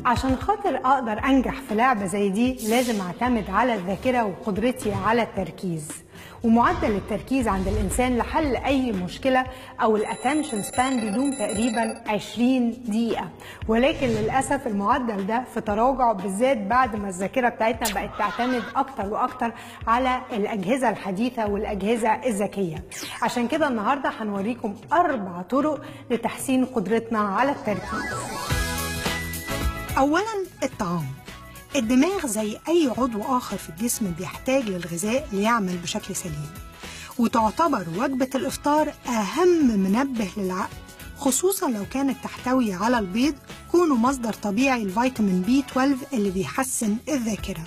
عشان خاطر اقدر انجح في لعبه زي دي لازم اعتمد على الذاكره وقدرتي على التركيز ومعدل التركيز عند الانسان لحل اي مشكله او الاتنشن سبان بيدوم تقريبا 20 دقيقه ولكن للاسف المعدل ده في تراجع بالذات بعد ما الذاكره بتاعتنا بقت تعتمد اكتر واكتر على الاجهزه الحديثه والاجهزه الذكيه عشان كده النهارده هنوريكم اربع طرق لتحسين قدرتنا على التركيز أولا الطعام الدماغ زي أي عضو آخر في الجسم بيحتاج للغذاء ليعمل بشكل سليم وتعتبر وجبة الإفطار أهم منبه للعقل خصوصا لو كانت تحتوي على البيض كونه مصدر طبيعي لفيتامين بي 12 اللي بيحسن الذاكرة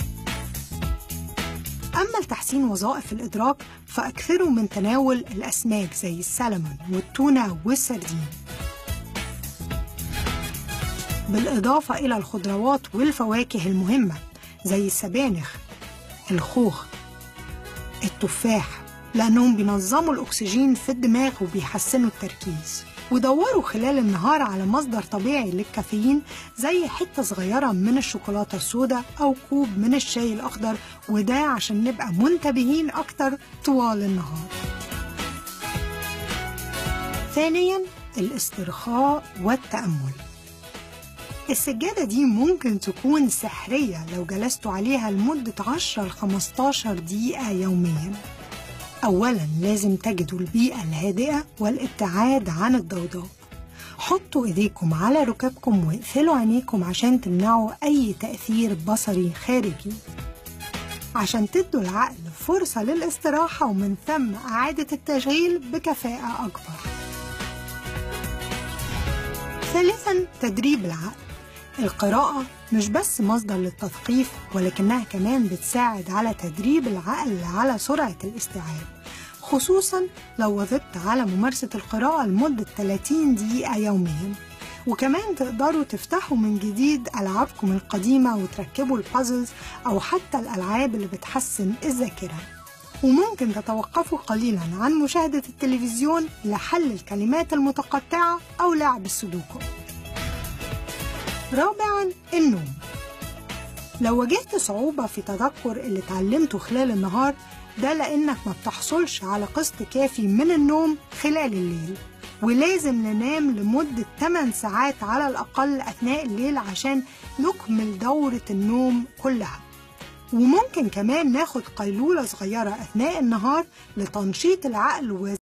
أما لتحسين وظائف الإدراك فأكثروا من تناول الأسماك زي السلمون والتونة والسردين بالإضافة إلى الخضروات والفواكه المهمة زي السبانخ الخوخ التفاح لأنهم بينظموا الأكسجين في الدماغ وبيحسنوا التركيز ودوروا خلال النهار على مصدر طبيعي للكافيين زي حتة صغيرة من الشوكولاتة السوداء أو كوب من الشاي الأخضر وده عشان نبقى منتبهين أكتر طوال النهار ثانيا الاسترخاء والتأمل السجادة دي ممكن تكون سحرية لو جلستوا عليها لمدة 10 ل 15 دقيقة يوميا أولا لازم تجدوا البيئة الهادئة والابتعاد عن الضوضاء حطوا ايديكم على ركبكم واقفلوا عينيكم عشان تمنعوا أي تأثير بصري خارجي عشان تدوا العقل فرصة للاستراحة ومن ثم إعادة التشغيل بكفاءة أكبر ثالثا تدريب العقل القراءة مش بس مصدر للتثقيف ولكنها كمان بتساعد على تدريب العقل على سرعة الاستيعاب خصوصا لو وظبت على ممارسة القراءة لمدة 30 دقيقة يوميا وكمان تقدروا تفتحوا من جديد ألعابكم القديمة وتركبوا البازلز أو حتى الألعاب اللي بتحسن الذاكرة وممكن تتوقفوا قليلا عن مشاهدة التلفزيون لحل الكلمات المتقطعة أو لعب السودوكو رابعا النوم لو واجهت صعوبة في تذكر اللي اتعلمته خلال النهار ده لأنك ما بتحصلش على قسط كافي من النوم خلال الليل ولازم ننام لمدة 8 ساعات على الأقل أثناء الليل عشان نكمل دورة النوم كلها وممكن كمان ناخد قيلولة صغيرة أثناء النهار لتنشيط العقل